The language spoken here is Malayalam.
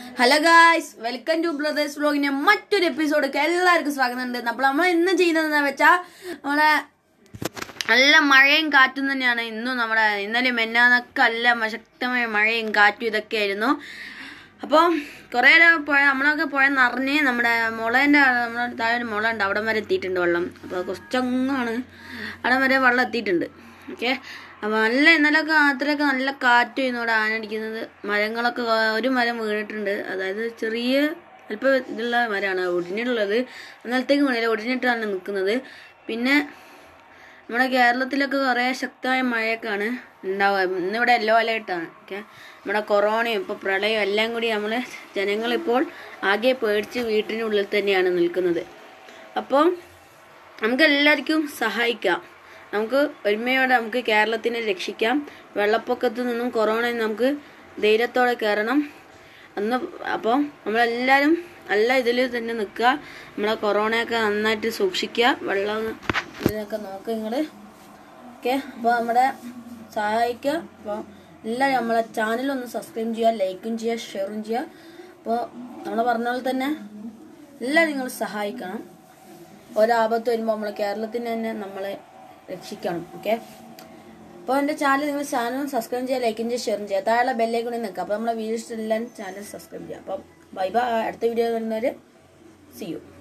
hello guys welcome to brothers വ്ലോഗിന്റെ മറ്റൊരു എപ്പിസോഡ് എല്ലാവർക്കും സ്വാഗതമുണ്ട് അപ്പോൾ നമ്മൾ ഇന്ന് ചെയ്യുന്നതെന്ന് വെച്ചാൽ നമ്മളെ നല്ല മഴയും കാറ്റും തന്നെയാണ് ഇന്നും നമ്മുടെ ഇന്നലെ മെന്നാന്നൊക്കെ നല്ല ശക്തമായ മഴയും കാറ്റും ഇതൊക്കെ ആയിരുന്നു അപ്പോൾ കുറേ നേരം പുഴ നമ്മളൊക്കെ പുഴ നിറഞ്ഞ് നമ്മുടെ മുളേൻ്റെ നമ്മുടെ താഴെ ഒരു മുള ഉണ്ട് അവിടെ വരെ എത്തിയിട്ടുണ്ട് വെള്ളം അപ്പോൾ കുറച്ചങ്ങാണ് അവിടെ വരെ വെള്ളം എത്തിയിട്ടുണ്ട് ഓക്കെ അപ്പോൾ നല്ല ഇന്നലെയൊക്കെ രാത്രിയൊക്കെ നല്ല കാറ്റും ഇവിടെ ആനടിക്കുന്നത് മരങ്ങളൊക്കെ ഒരു മരം വീണിട്ടുണ്ട് അതായത് ചെറിയ അല്പം ഇതുള്ള മരമാണ് ഒടിഞ്ഞിട്ടുള്ളത് അന്നലത്തേക്ക് വീണില്ല ഒടിഞ്ഞിട്ടാണ് നിൽക്കുന്നത് പിന്നെ നമ്മുടെ കേരളത്തിലൊക്കെ കുറേ ശക്തമായ മഴയൊക്കെയാണ് ഉണ്ടാവുക ഇന്നിവിടെ യെല്ലോ അലേർട്ടാണ് ഓക്കെ നമ്മുടെ കൊറോണയും ഇപ്പോൾ പ്രളയവും എല്ലാം കൂടി നമ്മൾ ജനങ്ങളിപ്പോൾ ആകെ പേടിച്ച് വീട്ടിനുള്ളിൽ തന്നെയാണ് നിൽക്കുന്നത് അപ്പോൾ നമുക്ക് എല്ലാവർക്കും സഹായിക്കാം നമുക്ക് ഒരുമയോടെ നമുക്ക് കേരളത്തിനെ രക്ഷിക്കാം വെള്ളപ്പൊക്കത്തിൽ നിന്നും കൊറോണയിൽ നിന്ന് നമുക്ക് ധൈര്യത്തോടെ കയറണം അന്ന് അപ്പോൾ നമ്മളെല്ലാവരും നല്ല ഇതിൽ തന്നെ നിൽക്കുക നമ്മളെ കൊറോണയൊക്കെ നന്നായിട്ട് സൂക്ഷിക്കുക വെള്ളം ഇതിനൊക്കെ നോക്കുക നിങ്ങൾ ഓക്കെ അപ്പോൾ നമ്മുടെ സഹായിക്കുക അപ്പോൾ എല്ലാവരും നമ്മളെ ചാനലൊന്ന് സബ്സ്ക്രൈബ് ചെയ്യുക ലൈക്കും ചെയ്യുക ഷെയറും ചെയ്യുക അപ്പോൾ നമ്മൾ പറഞ്ഞ പോലെ തന്നെ എല്ലാവരും നിങ്ങൾ സഹായിക്കണം ഒരാപത്ത് വരുമ്പോൾ നമ്മൾ കേരളത്തിന് തന്നെ നമ്മളെ രക്ഷിക്കണം ഓക്കെ അപ്പോൾ എൻ്റെ ചാനൽ നിങ്ങൾ ചാനൽ സബ്സ്ക്രൈബ് ചെയ്യുക ലൈക്കും ചെയ്യുക ഷെയറും ചെയ്യുക താഴെ ബെല്ലേ കൂടി നിൽക്കുക അപ്പോൾ നമ്മളെ വീഡിയോസ് എല്ലാം ചാനൽ സബ്സ്ക്രൈബ് ചെയ്യുക അപ്പം ബൈ ബൈ അടുത്ത വീഡിയോ വരുന്നവർ സി യു